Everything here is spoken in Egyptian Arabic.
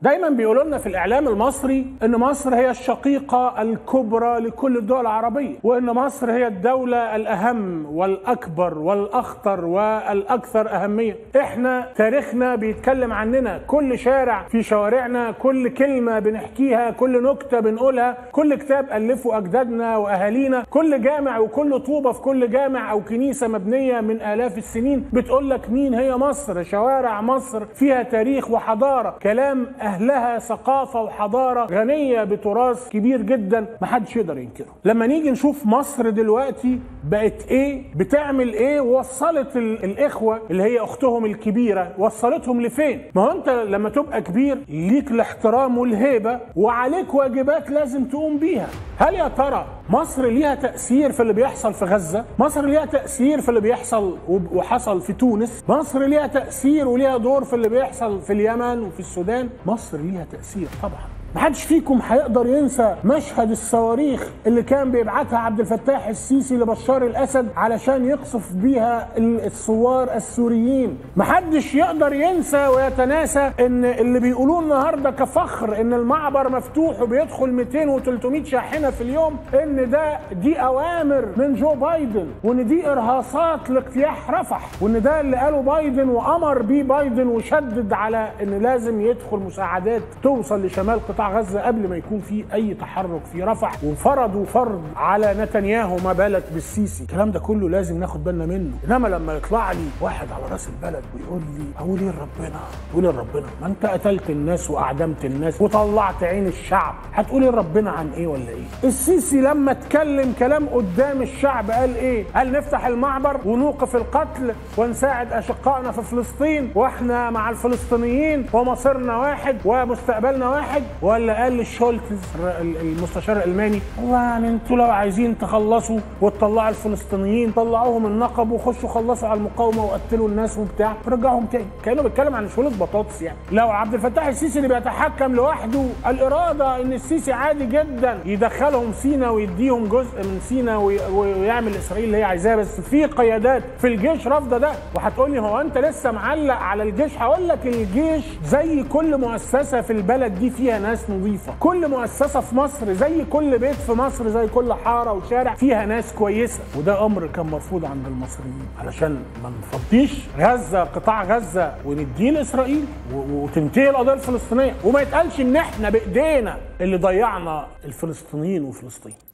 دايما بيقولوا لنا في الاعلام المصري ان مصر هي الشقيقه الكبرى لكل الدول العربيه وان مصر هي الدوله الاهم والاكبر والاخطر والاكثر اهميه احنا تاريخنا بيتكلم عننا كل شارع في شوارعنا كل كلمه بنحكيها كل نكته بنقولها كل كتاب الفه اجدادنا واهالينا كل جامع وكل طوبه في كل جامع او كنيسه مبنيه من الاف السنين بتقول لك مين هي مصر شوارع مصر فيها تاريخ وحضاره كلام اهلها ثقافه وحضاره غنيه بتراث كبير جدا محدش يقدر ينكره لما نيجي نشوف مصر دلوقتي بقت ايه بتعمل ايه وصلت ال- الاخوه اللي هي اختهم الكبيره وصلتهم لفين ما هو انت لما تبقى كبير ليك الاحترام والهيبه وعليك واجبات لازم تقوم بيها هل يا ترى مصر ليها تاثير في اللي بيحصل في غزه مصر ليها تاثير في اللي بيحصل وب- وحصل في تونس مصر ليها تاثير وليها دور في اللي بيحصل في اليمن وفي السودان مصر ليها تاثير طبعا محدش فيكم هيقدر ينسى مشهد الصواريخ اللي كان بيبعتها عبد الفتاح السيسي لبشار الاسد علشان يقصف بيها ال- الثوار السوريين محدش يقدر ينسى ويتناسى ان اللي بيقولوه النهارده كفخر ان المعبر مفتوح وبيدخل 200 و300 شاحنه في اليوم ان ده دي اوامر من جو بايدن وان دي ارهاصات لاجتياح رفح وان ده اللي قاله بايدن وامر بيه بايدن وشدد على ان لازم يدخل مساعدات توصل لشمال قطاع غزه قبل ما يكون في اي تحرك في رفح وفرضوا فرض على نتنياهو ما بالك بالسيسي الكلام ده كله لازم ناخد بالنا منه انما لما يطلع لي واحد على راس البلد ويقول لي اقول ايه لربنا اقول ايه لربنا ما انت قتلت الناس واعدمت الناس وطلعت عين الشعب هتقول ايه لربنا عن ايه ولا ايه السيسي لما اتكلم كلام قدام الشعب قال ايه قال نفتح المعبر ونوقف القتل ونساعد اشقائنا في فلسطين واحنا مع الفلسطينيين ومصيرنا واحد ومستقبلنا واحد ولا قال للشولتز ال- المستشار الالماني والله يعني انتوا لو عايزين تخلصوا وتطلعوا الفلسطينيين طلعوهم النقب وخشوا خلصوا على المقاومه وقتلوا الناس وبتاع رجعهم تاني كانه بيتكلم عن شويه بطاطس يعني لو عبد الفتاح السيسي اللي بيتحكم لوحده الاراده ان السيسي عادي جدا يدخلهم سينا ويديهم جزء من سينا وي- ويعمل اسرائيل اللي هي عايزاه بس في قيادات في الجيش رافضه ده وهتقول لي هو انت لسه معلق على الجيش هقول لك الجيش زي كل مؤسسه في البلد دي فيها ناس نظيفه كل مؤسسه في مصر زي كل بيت في مصر زي كل حاره وشارع فيها ناس كويسه وده امر كان مرفوض عند المصريين علشان ما نفضيش غزه قطاع غزه ونديه لاسرائيل و- وتنتهي القضيه الفلسطينيه وما يتقالش ان احنا بايدينا اللي ضيعنا الفلسطينيين وفلسطين